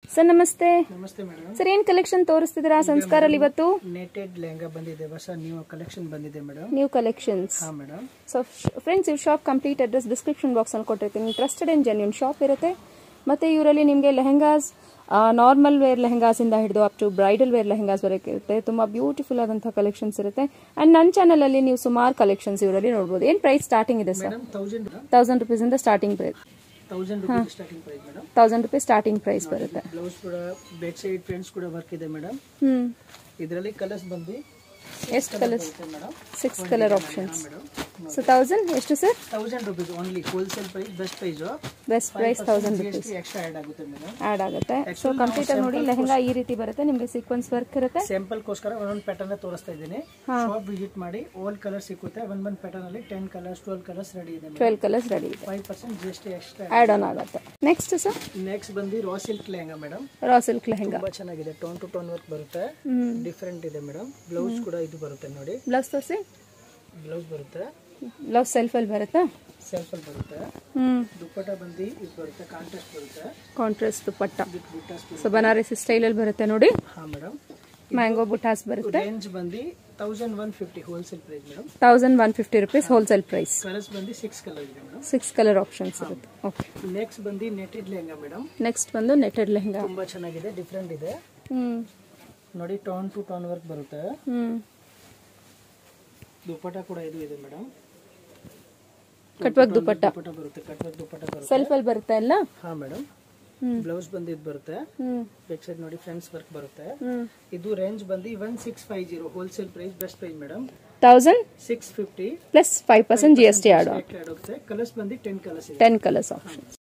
sir ನಮಸ್ತೆ ನಮಸ್ತೆ madam sir ಏನ್ ಕಲೆಕ್ಷನ್ ತೋರಿಸ್ತಿದ್ದೀರಾ ಸಂಸ್ಕಾರಲ್ಲಿ ಇವತ್ತು ನೆಟೆಡ್ ಲೆಹಂಗಾ ಬಂದಿದೆ ಹೊಸ ನ್ಯೂ ಕಲೆಕ್ಷನ್ ಬಂದಿದೆ ಮೇಡಮ್ ನ್ಯೂ ಕಲೆಕ್ಷನ್ಸ್ ಹಾ ಮೇಡಮ್ ಸೊ ಫ್ರೆಂಡ್ಸ್ ಇವ್ರ shop complete address description box ಅಲ್ಲಿ ಕೊಟ್ಟಿರ್ತೀನಿ ಟ್ರಸ್ಟೆಡ್ ಅಂಡ್ ಜೆನ್ಯೂನ್ ಶಾಪ್ ಇರುತ್ತೆ ಮತ್ತೆ ಇವರಲ್ಲಿ ನಿಮಗೆ ಲೆಹಂಗಾಸ್ ನಾರ್ಮಲ್ ವೇರ್ ಲೆಹಂಗಾಸ್ ಇಂದ ಹಿಡಿದು up to bridal wear lehengas ವರೆಗೆ ಇರುತ್ತೆ ತುಂಬಾ ಬ್ಯೂಟಿಫುಲ್ ಆದಂತಹ ಕಲೆಕ್ಷನ್ಸ್ ಇರುತ್ತೆ ಅಂಡ್ ನನ್ನ ಚಾನಲ್ ಅಲ್ಲಿ ನೀವು ಸುಮಾರು ಕಲೆಕ್ಷನ್ಸ್ ಇವರಲ್ಲಿ ನೋಡಬಹುದು ಏನ್ ಪ್ರೈಸ್ ಸ್ಟಾರ್ಟಿಂಗ್ ಇದೆ sir madam thousand thousand rupees ಇಂದ starting price thousand rupees starting price madam thousand rupees starting price ಬರುತ್ತೆ ಬ್ಲೌಸ್ ಕೂಡ ಬ್ಯಾಕ್ ಸೈಡ್ ಫ್ರೆಂಡ್ಸ್ ಕೂಡ ವರ್ಕ್ ಇದೆ ಮೇಡಮ್ ಹ್ಮ್ ಇದರಲ್ಲಿ ಕಲರ್ಸ್ ಬಂದು ಎಷ್ಟು colours madam six colour options madam so thousand ಎಷ್ಟು sir thousand rupees only wholesale price best price best price thousand G rupees S T extra add ಆಗುತ್ತೆ madam add ಆಗುತ್ತೆ so complete ಆಗಿ ನೋಡಿ ಲೆಹಂಗಾ ಈ ರೀತಿ ಬರುತ್ತೆ ನಿಮಗೆ ಸೀಕ್ವೆನ್ಸ್ ವರ್ಕ್ ಇರುತ್ತೆ ಸ್ಯಾಂಪಲ್ ಗೋಸ್ಕರ ಒಂದೊಂದು ಪ್ಯಾಟರ್ನ್ ತೋರಿಸ್ತಾ ಇದ್ದೀನಿ ಶಾಪ್ ವಿಸಿಟ್ ಮಾಡಿ ಓಲ್ಡ್ ಕಲರ್ ಸಿಕ್ಕುತ್ತೆ ಒಂದ್ ಒಂದ್ ಪ್ಯಾಟರ್ನ್ ಅಲ್ಲಿ ten colours twelve colours ready ಇದೆ ಟ್ವೆಲ್ ಕಲರ್ಸ್ ರೆಡಿ ಇದೆ five percent G S T extra add on ಆಗುತ್ತೆ ನೆಕ್ಸ್ಟ್ ಸರ್ ನೆಕ್ಸ್ಟ್ ಬಂದು raw silk lehenga madam raw silk lehenga ತುಂಬಾ ಚೆನ್ನಾಗಿದೆ ಟೋನ್ ಟು ಟೋನ್ ವರ್ಕ್ ಬರುತ್ತೆ ಡಿಫ್ರೆಂಟ್ ಇದೆ ಮೇಡಮ್ ಬ್ಲೌಸ್ ಕೂಡ ಇದು ಬರುತ್ತೆ ನೋಡಿ ಬ್ಲೌಸ್ ತೋರಿಸಿ ಬ್ಲೌಸ್ ಬರುತ್ತೆ ಬ್ಲೌಸ್ ಸೆಲ್ಫ್ ಅಲ್ಲಿ ಬರುತ್ತಾ ಸೆಲ್ಫ್ ಅಲ್ಲಿ ಬರುತ್ತೆ ಹ್ಮ್ ದುಪ್ಪಟ ಬಂದು ಇದು ಬರುತ್ತೆ ಕಾಂಟ್ರಾಸ್ಟ್ ಬರುತ್ತೆ contrast dupatta with buttas so Banarasi style ಅಲ್ಲಿ ಬರುತ್ತೆ ನೋಡಿ ಹಾ ಮೇಡಮ್ ಮ್ಯಾಂಗೋ ಬುಟಾಸ್ ಬರುತ್ತೆ ರೇಂಜ್ ಬಂದು thousand one fifty wholesale price madam thousand one fifty rupees wholesale price colours ಬಂದು ಸಿಕ್ಸ್ ಕಲರ್ ಇದೆ ಮೇಡಮ್ ಸಿಕ್ಸ್ ಕಲರ್ ಆಪ್ಷನ್ಸ್ ಇರುತ್ತೆ ಓಕೆ ನೆಕ್ಸ್ಟ್ ಬಂದು ನೆಟೆಡ್ ಲೆಹಂಗಾ ಮೇಡಮ್ ನೆಕ್ಸ್ಟ್ ಬಂದು ನೆಟೆಡ್ ಲೆಹಂಗಾ ತುಂಬಾ ಚೆನ್ನಾಗಿದೆ ಡಿಫ್ರೆಂಟ್ ಇದೆ ಹ್ಮ್ ನೋಡಿ ಟೋನ್ ಟು ಟೋನ್ ವರ್ಕ್ ಬರುತ್ತೆ ಹ್ಮ್ ದುಪ್ಪಟ ಕೂಡ ಇದು ಇದೆ ಮೇಡಮ್ ಕಟ್ವರ್ಕ್ ದುಪ್ಪಟ್ಟ ದುಪ್ಪಟ ಬರುತ್ತೆ ಕಟ್ವರ್ಕ್ ದುಪ್ಪಟ ಬರುತ್ತೆ ಸೆಲ್ಫ್ ಅಲ್ಲಿ ಬರುತ್ತೆ ಎಲ್ಲ ಹಾ ಮೇಡಮ್ ಹ್ಮ್ ಬ್ಲೌಸ್ ಬಂದು ಇದು ಬರುತ್ತೆ ಹ್ಮ್ ಬ್ಯಾಕ್ ಸೈಡ್ ನೋಡಿ ಫ್ರೆಂಡ್ಸ್ ವರ್ಕ್ ಬರುತ್ತೆ ಹ್ಮ್ ಇದು ರೇಂಜ್ ಬಂದು one six five zero wholesale price best price madam thousand six fifty plus five percent G S T add on ಆಗುತ್ತೆ ಕಲರ್ಸ್ ಬಂದು ಟೆನ್ ಕಲರ್ಸ್ ಇದೆ ಟೆನ್ ಕಲರ್ಸ್ ಆಪ್ಷನ್ಸ್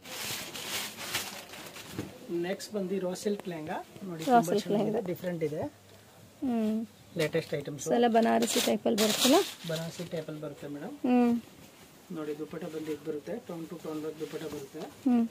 ನೆಕ್ಸ್ಟ್ ಬಂದು raw silk lehenga ನೋಡಿ ತುಂಬಾ ಚೆನ್ನಾಗಿದೆ different ಇದೆ ಹ್ಮ್ latest items ಎಲ್ಲ Banarasi type ಅಲ್ಲಿ ಬರುತ್ತಲ್ಲ ಬನಾರಸಿ ಟೇಪಲ್ ಬರುತ್ತೆ ಮೇಡಮ್ ಹ್ಮ್ ನೋಡಿ ದುಪ್ಪಟ ಬಂದು ಇದು ಬರುತ್ತೆ tone to tone work dupatta ಬರುತ್ತೆ ಹ್ಮ್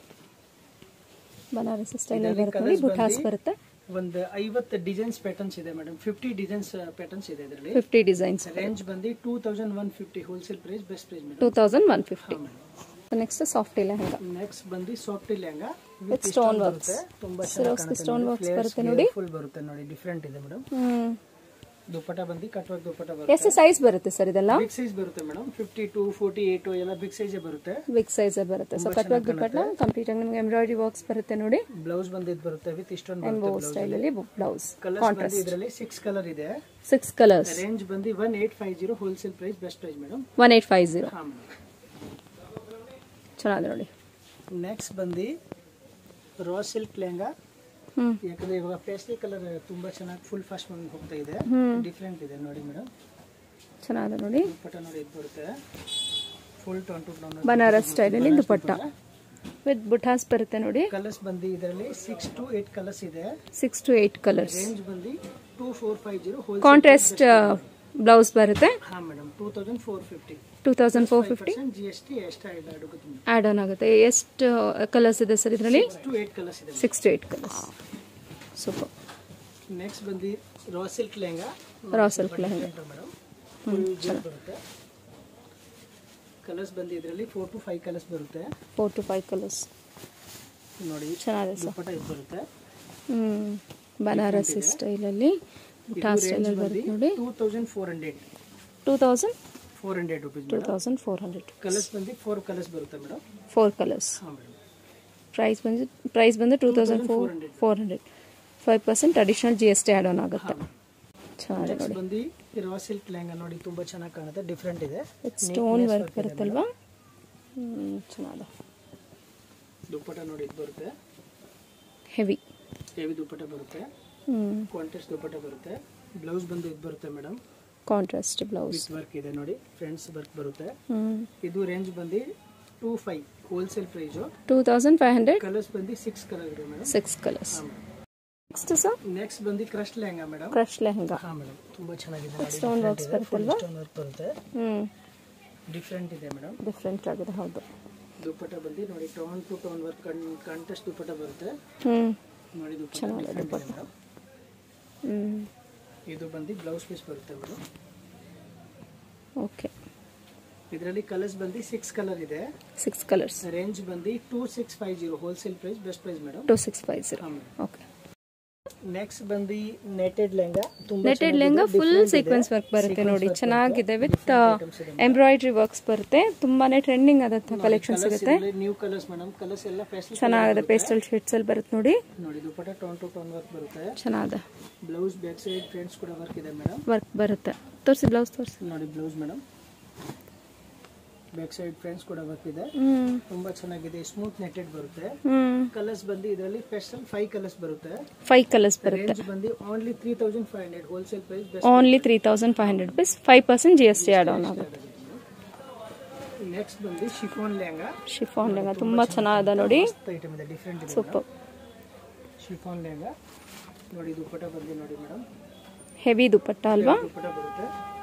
ಬನಾರಸಿ ಸ್ಟೈಲ್ ಅಲ್ಲಿ ಬರುತ್ತೆ ನೋಡಿ ಬುಟಾಸ್ ಬರುತ್ತೆ ಒಂದು ಐವತ್ತು ಡಿಸೈನ್ಸ್ ಪ್ಯಾಟರ್ನ್ಸ್ ಇದೆ ಮೇಡಮ್ ಫಿಫ್ಟಿ ಡಿಸೈನ್ಸ್ ಪ್ಯಾಟರ್ನ್ಸ್ ಇದೆ ಇದರಲ್ಲಿ ಫಿಫ್ಟಿ ಡಿಸೈನ್ಸ್ ರೇಂಜ್ ಬಂದು two thousand one fifty wholesale price best price madam two thousand one fifty next soft lehenga next ಬಂದು soft lehenga with stone works ಬರುತ್ತೆ ತುಂಬಾ ಸಿರೋಸ್ಗೆ ಸ್ಟೋನ್ ವರ್ಕ್ಸ್ ಬರುತ್ತೆ ಚೆನ್ನಾಗಿ full ಬರುತ್ತೆ ನೋಡಿ ಡಿಫ್ರೆಂಟ್ ಇದೆ ಮೇಡಮ್ ಹ್ಮ್ ದುಪ್ಪಟ ಬಂದು ಕಟ್ವರ್ಕ್ ದುಪ್ಪಟ ಬರುತ್ತೆ ಎಷ್ಟು ಸೈಜ್ ಬರುತ್ತೆ ಸರ್ ಇದೆಲ್ಲ ಬಿಗ್ ಸೈಜ್ ಬರುತ್ತೆ madam fifty to forty eight ಎಲ್ಲ ಬಿಗ್ ಸೈಜ್ ಬರುತ್ತೆ ಬಿಗ್ ಸೈಜ್ ಬರುತ್ತೆ ಸೊ ಕಟ್ವರ್ಕ್ ದುಪ್ಪಟ್ಟ ಕಂಪ್ಲೀಟ್ ಆಗಿ ನಿಮಗೆ ಎಂಬ್ರಾಯ್ಡರಿ ವರ್ಕ್ಸ್ ಬರುತ್ತೆ ನೋಡಿ ಬ್ಲೌಸ್ ಬಂದು ಇದು ಬರುತ್ತೆ ವಿತ್ ಇಷ್ಟೊಂದು ಎಂಬೋ ಬರುತ್ತೆ ಸ್ಟೈಲ್ ಅಲ್ಲಿ ಬ್ಲೌಸ್ ಕಲರ್ಸ್ ಬಂದು ಇದರಲ್ಲಿ ಸಿಕ್ಸ್ ಕಲರ್ ಇದೆ ಸಿಕ್ಸ್ ಕಲರ್ಸ್ ರೇಂಜ್ ಬಂದು one eight five zero wholesale price best price madam one eight five zero ಹಾ ಮೇಡಮ್ ಚೆನ್ನಾಗಿದೆ ನೋಡಿ ನೆಕ್ಸ್ಟ್ ಬಂದು ರಾ ಸಿಲ್ಕ್ ಲೆಹಂಗಾ ಹ್ಮ್ ಯಾಕಂದ್ರೆ ಇವಾಗ ಪೇಸ್ಟಲ್ ಕಲರ್ ತುಂಬಾ ಚೆನ್ನಾಗಿ ಫುಲ್ ಫಾಸ್ಟ್ ಬಂದು ಹೋಗ್ತಾ ಇದೆ ಡಿಫ್ರೆಂಟ್ ಇದೆ ನೋಡಿ ಮೇಡಮ್ ಚೆನ್ನಾಗಿದೆ ನೋಡಿ ದುಪ್ಪಟ ನೋಡಿ ಇದು ಬರುತ್ತೆ full tone to tone Banaras style ಅಲ್ಲಿ ದುಪ್ಪಟ್ಟ ವಿತ್ ಬುಟಾಸ್ ಬರುತ್ತೆ ನೋಡಿ ಕಲರ್ಸ್ ಬಂದು ಇದರಲ್ಲಿ ಸಿಕ್ಸ್ ಟು ಏಟ್ ಕಲರ್ಸ್ ಇದೆ six to eight colours range ಬಂದು two four five zero whole contrast blouse ಬರುತ್ತೆ ಹಾ madam two thousand four fifty two thousand four fifty percent G S T extra ಇದೆ ಆಗುತ್ತೆ add on ಆಗುತ್ತೆ ಎಷ್ಟು colours ಇದೆ sir ಇದರಲ್ಲಿ ಟು ಏಟ್ ಕಲರ್ಸ್ ಇದೆ six to eight colours super next ಬಂದು raw silk lehenga raw silk lehenga madam full zip ಬರುತ್ತೆ colours ಬಂದು ಇದರಲ್ಲಿ ಫೋರ್ ಟು ಫೈವ್ ಕಲರ್ಸ್ ಬರುತ್ತೆ ಫೋರ್ ಟು ಫೈವ್ ಕಲರ್ಸ್ ನೋಡಿ ಚೆನ್ನಾಗಿದೆ ಸರ್ ದುಪ್ಪಟ ಇದು ಬರುತ್ತೆ ಹ್ಮ್ ಬನಾರಸಿ ಸ್ಟೈಲಲ್ಲಿ ಬುಟಾ ಸ್ಟೈಲಲ್ಲಿ ಬರುತ್ತೆ ನೋಡಿ two thousand four hundred two thousand four hundred rupees two thousand four hundred colours ಬಂದು ಫೋರ್ ಕಲರ್ಸ್ ಬರುತ್ತೆ ಮೇಡಮ್ ಫೋರ್ ಕಲರ್ಸ್ ಹಾಂ ಮೇಡಮ್ ಪ್ರೈಸ್ ಬಂದು ಪ್ರೈಸ್ ಬಂದು two thousand four four hundred five percent additional G S T add on ಆಗುತ್ತೆ ಚೆನ್ನಾಗಿದೆ next ಬಂದು raw silk lehenga ನೋಡಿ ತುಂಬಾ ಚೆನ್ನಾಗಿ ಕಾಣುತ್ತೆ ಡಿಫ್ರೆಂಟ್ ಇದೆ ವಿತ್ ಸ್ಟೋನ್ ವರ್ಕ್ ಬರುತ್ತಲ್ವಾ ಹ್ಮ್, ಚೆನ್ನಾಗಿದೆ ದುಪ್ಪಟ ನೋಡಿ ಇದು ಬರುತ್ತೆ ಹೆವಿ ಹೆವಿ ದುಪ್ಪಟ ಬರುತ್ತೆ ಹ್ಮ್ ಕಾಂಟ್ರಾಸ್ಟ್ ದುಪ್ಪಟ ಬರುತ್ತೆ ಬ್ಲೌಸ್ ಬಂದು ಇದು ಬರುತ್ತೆ madam contrast blouse with work ಇದೆ ನೋಡಿ ಫ್ರೆಂಡ್ಸ್ ವರ್ಕ್ ಬರುತ್ತೆ ಹ್ಮ್ ಇದು ರೇಂಜ್ ಬಂದು two five wholesale price two thousand five hundred colours ಬಂದು ಸಿಕ್ಸ್ ಕಲರ್ ಇದೆ madam six colours next sir next ಬಂದು crush lehenga madam crush lehenga ಹಾ ಮೇಡಮ್ ತುಂಬಾ ಚೆನ್ನಾಗಿದೆ ನೋಡಿ ಸ್ಟೋನ್ ವರ್ಕ್ಸ್ ಬರುತ್ತಲ್ವಾ ಸ್ಟೋನ್ ವರ್ಕ್ ಬರುತ್ತೆ ಹ್ಮ್ ಡಿಫ್ರೆಂಟ್ ಇದೆ ಮೇಡಮ್ ಡಿಫ್ರೆಂಟ್ ಆಗಿದೆ ಹೌದು ದುಪ್ಪಟ ಬಂದು ನೋಡಿ tone to tone work contest dupatta ಬರುತ್ತೆ ಹ್ಮ್ ನೋಡಿ ದುಪ್ಪಟ ಚೆನ್ನಾಗಿದೆ different ಇದೆ ಮೇಡಮ್ ಹ್ಮ್ ಇದು ಬಂದು ಬ್ಲೌಸ್ ಪೀಸ್ ಬರುತ್ತೆ ಮೇಡಮ್ ಓಕೆ ಇದರಲ್ಲಿ ಕಲರ್ಸ್ ಬಂದು ಸಿಕ್ಸ್ ಕಲರ್ ಇದೆ ಸಿಕ್ಸ್ ಕಲರ್ಸ್ ರೇಂಜ್ ಬಂದು two six five zero wholesale price best price madam two six five zero okay next ಬಂದು ನೆಟೆಡ್ ಲೆಹಂಗಾ ತುಂಬಾ netted lehenga full sequins work ಬರುತ್ತೆ ನೋಡಿ ಚೆನ್ನಾಗಿದೆ ವಿತ್ ಎಂಬ್ರಾಯ್ಡ್ರಿ ವರ್ಕ್ಸ್ ಬರುತ್ತೆ ತುಂಬಾನೇ ಟ್ರೆಂಡಿಂಗ್ ಆದಂತ ಕಲೆಕ್ಷನ್ ಸಿಗುತ್ತೆ ನ್ಯೂ ಕಲರ್ಸ್ ಮೇಡಮ್ ಕಲರ್ಸ್ ಎಲ್ಲ ಫ್ಯಾಷನ್ ಚೆನ್ನಾಗಿದೆ ಪೇಸ್ಟಲ್ ಶೇಡ್ಸ್ ಅಲ್ಲಿ ಬರುತ್ತೆ ನೋಡಿ ನೋಡಿ dupatta tone to tone work ಬರುತ್ತೆ ಚೆನ್ನಾಗಿದೆ ಬ್ಲೌಸ್ ಬ್ಯಾಕ್ ಸೈಡ್ ಫ್ರೆಂಡ್ಸ್ ಕೂಡ ವರ್ಕ್ ಇದೆ ಮೇಡಮ್ ವರ್ಕ್ ಬರುತ್ತೆ ತೋರಿಸಿ ಬ್ಲೌಸ್ ತೋರಿಸಿ ನೋಡಿ blouse madam back side friends ಕೂಡ ವರ್ಕ್ ಇದೆ ಹ್ಮ್ ತುಂಬಾ ಚೆನ್ನಾಗಿದೆ ಸ್ಮೂತ್ ನೆಟೆಡ್ ಬರುತ್ತೆ ಹ್ಮ್ ಕಲರ್ಸ್ ಬಂದು ಇದರಲ್ಲಿ ಸ್ಪೆಷಲ್ ಫೈವ್ ಕಲರ್ಸ್ ಬರುತ್ತೆ ಫೈವ್ ಕಲರ್ಸ್ ಬರುತ್ತೆ ರೇಂಜ್ ಬಂದು only three thousand five hundred wholesale price best only three thousand five hundred rupees five percent G S T add on ಆಗುತ್ತೆ next ಬಂದು chiffon lehenga chiffon lehenga ತುಂಬಾ ಚೆನ್ನಾಗಿದೆ ನೋಡಿ ಐಟಮ್ ಇದೆ different ಇದೆ ಸೂಪರ್ ಶಿಫಾನ್ ಲೆಹಂಗಾ ನೋಡಿ ದುಪಟ್ಟ ಬಂದು ನೋಡಿ ಮೇಡಮ್ ಹೆವಿ ದುಪ್ಪಟ್ಟ ಅಲ್ವಾ ದುಪಟ್ಟ ಬರುತ್ತೆ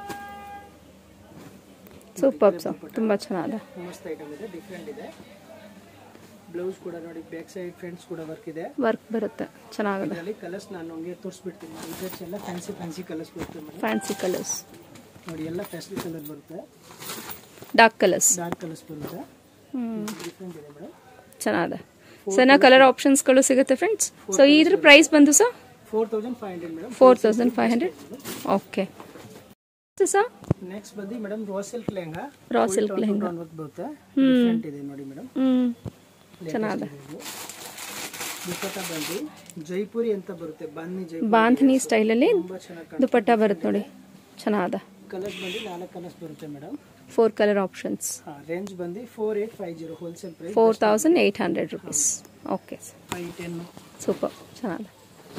ಸೂಪರ್ ತುಂಬಾ ಚೆನ್ನಾಗಿದೆ ಮಸ್ತ್ ಐಟಮ್ ಇದೆ ಡಿಫ್ರೆಂಟ್ ಇದೆ ಬ್ಲೌಸ್ ಕೂಡ ನೋಡಿ ಬ್ಯಾಕ್ ಸೈಡ್ ಫ್ರೆಂಡ್ಸ್ ಕೂಡ ವರ್ಕ್ ಇದೆ ವರ್ಕ್ ಬರುತ್ತೆ ಚೆನ್ನಾಗಿದೆ ಇದರಲ್ಲಿ ಕಲರ್ಸ್ ನಾನು ನಿಮಗೆ ತೋರಿಸ್ಬಿಡ್ತೀನಿ ಇದಕ್ಕೆ ಎಲ್ಲ ಫ್ಯಾನ್ಸಿ ಫ್ಯಾನ್ಸಿ ಕಲರ್ಸ್ ಬರುತ್ತೆ ಮೇಡಮ್ ಫ್ಯಾನ್ಸಿ ಕಲರ್ಸ್ ನೋಡಿ ಎಲ್ಲ ಫ್ಯಾನ್ಸಿ ಕಲರ್ ಬರುತ್ತೆ ಡಾರ್ಕ್ ಕಲರ್ಸ್ ಡಾರ್ಕ್ ಕಲರ್ಸ್ ಬರುತ್ತೆ ಹ್ಮ್ ಡಿಫ್ರೆಂಟ್ ಇದೆ ಮೇಡಮ್ ಚೆನ್ನಾಗಿದೆ ಸಣ್ಣ ಕಲರ್ ಆಪ್ಷನ್ಸ್ಗಳು ಸಿಗುತ್ತೆ ಫ್ರೆಂಡ್ಸ್ ಸೊ ಇದ್ರ ಪ್ರೈಸ್ ಬಂದು sir four thousand five hundred madam four thousand five hundred okay sir next ಬಂದು madam raw silk lehenga raw silk lehenga work ಬರುತ್ತೆ ಡಿಫ್ರೆಂಟ್ ಇದೆ ನೋಡಿ ಮೇಡಮ್ ಹ್ಮ್ ಚೆನ್ನಾಗಿದೆ ದುಪಟ್ಟ ಬಂದು ಜೈಪುರಿ ಅಂತ ಬರುತ್ತೆ ಬಾಂಧಿ ಜೈಪುರಿ ಬಾಂಧನಿ ಸ್ಟೈಲಲ್ಲಿ ತುಂಬಾ ಚೆನ್ನಾಗಿ ದುಪಟ್ಟ ಬರುತ್ತೆ ನೋಡಿ ಚೆನ್ನಾಗಿದೆ ಕಲರ್ಸ್ ಬಂದು ನಾಲ್ಕು ಕಲರ್ಸ್ ಬರುತ್ತೆ madam four colour options range ಬಂದು four eight five zero wholesale price four thousand eight hundred rupees okay five ten super ಚೆನ್ನಾಗಿದೆ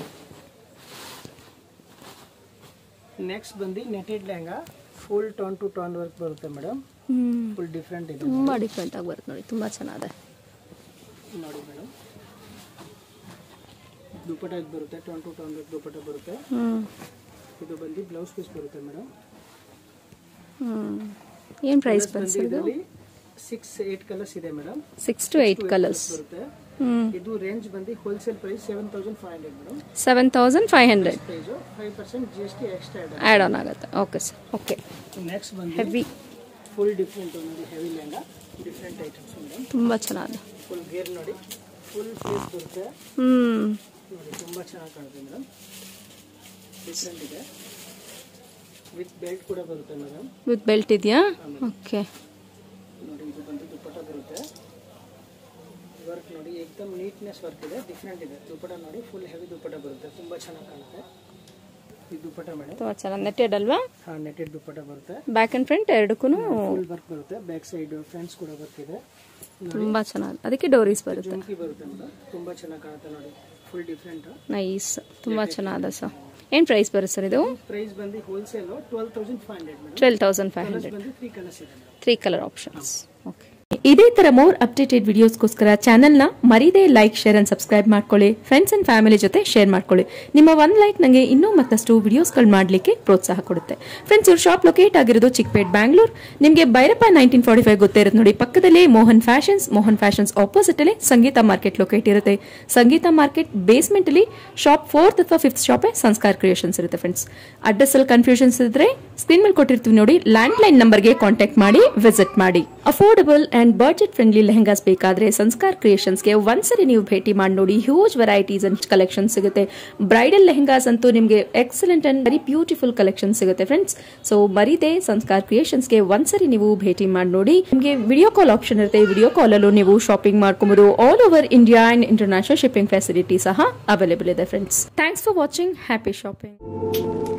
ನೆಕ್ಸ್ಟ್ ಬಂದು netted lehenga full tone to tone work ಬರುತ್ತೆ ಮೇಡಮ್ ಹ್ಮ್ ಫುಲ್ ಡಿಫ್ರೆಂಟ್ ಇದೆ ತುಂಬ different ಆಗಿ ಬರುತ್ತೆ ನೋಡಿ ತುಂಬ ಚೆನ್ನಾಗಿದೆ ನೋಡಿ ಮೇಡಮ್ ದುಪಟ್ಟ ಇದು ಬರುತ್ತೆ tone to tone work dupatta ಬರುತ್ತೆ ಹ್ಮ್ ಇದು ಬಂದು ಬ್ಲೌಸ್ ಪೀಸ್ ಬರುತ್ತೆ ಮೇಡಮ್ ಹ್ಮ್ ಏನು ಪ್ರೈಸ್ ಬಂತು ಇದು ಇದರಲ್ಲಿ ಸಿಕ್ಸ್ ಏಟ್ ಕಲರ್ಸ್ ಇದೆ madam six to eight colours ಬರುತ್ತೆ ಹ್ಮ್ ಇದು ರೇಂಜ್ ಬಂದು wholesale price seven thousand five hundred madam seven thousand five hundred price five percent G S T extra add on ಆಗುತ್ತೆ okay sir okay next ಬಂದು heavy full different ನೋಡಿ heavy lehenga different items madam ತುಂಬ ಚೆನ್ನಾಗಿದೆ full gear ನೋಡಿ full face ಬರುತ್ತೆ hmm ನೋಡಿ ತುಂಬ ಚೆನ್ನಾಗಿ ಕಾಣುತ್ತೆ ಮೇಡಮ್ ಡಿಫ್ರೆಂಟ್ ಇದೆ ವಿತ್ ಬೆಲ್ಟ್ ಕೂಡ ಬರುತ್ತೆ ಮೇಡಮ್ ವಿತ್ ಬೆಲ್ಟ್ ಇದೆಯಾ ಓಕೆ ನೋಡಿ ಇದು ಬಂದು ದುಪ್ಪಟ್ಟ ಬರುತ್ತೆ ವರ್ಕ್ ನೋಡಿ ಏಕದಮ್ ನೀಟ್ನೆಸ್ ವರ್ಕ್ ಇದೆ ಡಿಫ್ರೆಂಟ್ ಇದೆ ದುಪ್ಪಟ್ಟ ನೋಡಿ ಫುಲ್ ಹೆವಿ ದುಪ್ಪಟ್ಟ ಬರುತ್ತೆ ತುಂಬ ಚೆನ್ನಾಗಿ ಕಾಣುತ್ತೆ ಈ ದುಪ್ಪಟ್ಟ ಮೇಡಮ್ ತುಂಬ ಚೆನ್ನಾಗಿ ನೆಟ್ಟೆಡ್ ಅಲ್ವಾ ಹಾಂ ನೆಟೆಡ್ ದುಪ್ಪಟ್ಟ ಬರುತ್ತೆ ಬ್ಯಾಕ್ ಆ್ಯಂಡ್ ಫ್ರಂಟ್ ಎರಡಕ್ಕೂ ಫುಲ್ ವರ್ಕ್ ಬರುತ್ತೆ ಬ್ಯಾಕ್ ಸೈಡ್ ಫ್ರೆಂಡ್ಸ್ ಕೂಡ ವರ್ಕ್ ಇದೆ ತುಂಬ ಚೆನ್ನಾಗಿ ಅದಕ್ಕೆ ಡೋರೀಸ್ ಬರುತ್ತೆ ಜುಮ್ಕಿ ಬರುತ್ತೆ ಮೇಡಮ್ ತುಂಬ ಚೆನ್ನಾಗಿ ಕಾಣುತ್ತೆ ನೋಡಿ ಫುಲ್ ಡಿಫ್ರೆಂಟ್ ನೈಸ್ ತುಂಬ ಚೆನ್ನಾಗಿದೆ ಸರ್ ಏನು ಪ್ರೈಸ್ ಬರುತ್ತೆ ಸರ್ ಇದು ಪ್ರೈಸ್ ಬಂದು wholesale twelve thousand five hundred madam twelve thousand five hundred ಬಂದು ತ್ರೀ ಕಲರ್ಸ್ ಇದೆ madam three colour options okay ಇದೇ ತರ ಮೋರ್ ಅಪ್ಡೇಟೆಡ್ ವಿಡಿಯೋಸ್ಗೋಸ್ಕರ ಚಾನೆಲ್ನ ಮರೀದೇ ಲೈಕ್ ಶೇರ್ ಅಂಡ್ ಸಬ್ಸ್ಕ್ರೈಬ್ ಮಾಡ್ಕೊಳ್ಳಿ ಫ್ರೆಂಡ್ಸ್ ಅಂಡ್ ಫ್ಯಾಮಿಲಿ ಜೊತೆ ಶೇರ್ ಮಾಡ್ಕೊಳ್ಳಿ ನಿಮ್ಮ ಒನ್ ಲೈಕ್ ನನಗೆ ಇನ್ನೂ ಮತ್ತಷ್ಟು ವಿಡಿಯೋಸ್ಗಳು ಮಾಡಲಿಕ್ಕೆ ಪ್ರೋತ್ಸಾಹ ಕೊಡುತ್ತೆ ಫ್ರೆಂಡ್ಸ್ ಇವ್ರ ಶಾಪ್ ಲೊಕೇಟ್ ಆಗಿರೋದು ಚಿಕ್ಕಪೇಟ್ ಬ್ಯಾಂಗ್ಳೂರ್ ನಿಮಗೆ ಬೈರಪ್ಪ ನೈನ್ಟೀನ್ ಫಾರ್ಟಿ ಫೈವ್ ಗೊತ್ತೇ ಇರುತ್ತೆ ನೋಡಿ ಪಕ್ಕದಲ್ಲೇ Mohan Fashions Mohan Fashions opposite ಅಲ್ಲಿ ಸಂಗೀತ ಮಾರ್ಕೆಟ್ ಲೊಕೇಟ್ ಇರುತ್ತೆ ಸಂಗೀತ ಮಾರ್ಕೆಟ್ ಬೇಸ್ಮೆಂಟ್ ಅಲ್ಲಿ ಶಾಪ್ ಫೋರ್ತ್ ಅಥವಾ ಫಿಫ್ತ್ ಶಾಪೇ ಸಂಸ್ಕಾರ್ ಕ್ರಿಯೇಷನ್ಸ್ ಇರುತ್ತೆ ಫ್ರೆಂಡ್ಸ್ ಅಡ್ರೆಸ್ ಅಲ್ಲಿ ಕನ್ಫ್ಯೂಷನ್ಸ್ ಇದ್ರೆ ಸ್ಕ್ರೀನ್ ಮೇಲೆ ಕೊಟ್ಟಿರ್ತೀವಿ ನೋಡಿ ಲ್ಯಾಂಡ್ ಲೈನ್ ನಂಬರ್ಗೆ ಕಾಂಟ್ಯಾಕ್ಟ್ ಮಾಡಿ ವಿಸಿಟ್ ಮಾಡಿ affordable and budget friendly lehengas ಬೇಕಾದ್ರೆ ಸಂಸ್ಕಾರ್ ಕ್ರಿಯೇಷನ್ಸ್ಗೆ ಒಂದ್ಸರಿ ನೀವು ಭೇಟಿ ಮಾಡಿ ನೋಡಿ ಹ್ಯೂಜ್ ವೆರೈಟೀಸ್ ಅಂಡ್ ಕಲೆಕ್ಷನ್ ಸಿಗುತ್ತೆ ಬ್ರೈಡಲ್ ಲೆಹಂಗಾಸ್ ಅಂತೂ ನಿಮಗೆ excellent and very beautiful collection ಸಿಗುತ್ತೆ ಫ್ರೆಂಡ್ಸ್ ಸೊ ಮರಿದೆ ಸಂಸ್ಕಾರ್ ಕ್ರಿಯೇಷನ್ಸ್ಗೆ ಒಂದ್ಸರಿ ನೀವು ಭೇಟಿ ಮಾಡಿ ನೋಡಿ ನಿಮಗೆ ವಿಡಿಯೋ ಕಾಲ್ ಆಪ್ಷನ್ ಇರುತ್ತೆ ವಿಡಿಯೋ ಕಾಲ್ ಅಲ್ಲೂ ನೀವು ಶಾಪಿಂಗ್ ಮಾಡ್ಕೊಬಹುದು all over India and international shipping facility ಸಹ ಅವೈಲೇಬಲ್ ಇದೆ friends thanks for watching happy shopping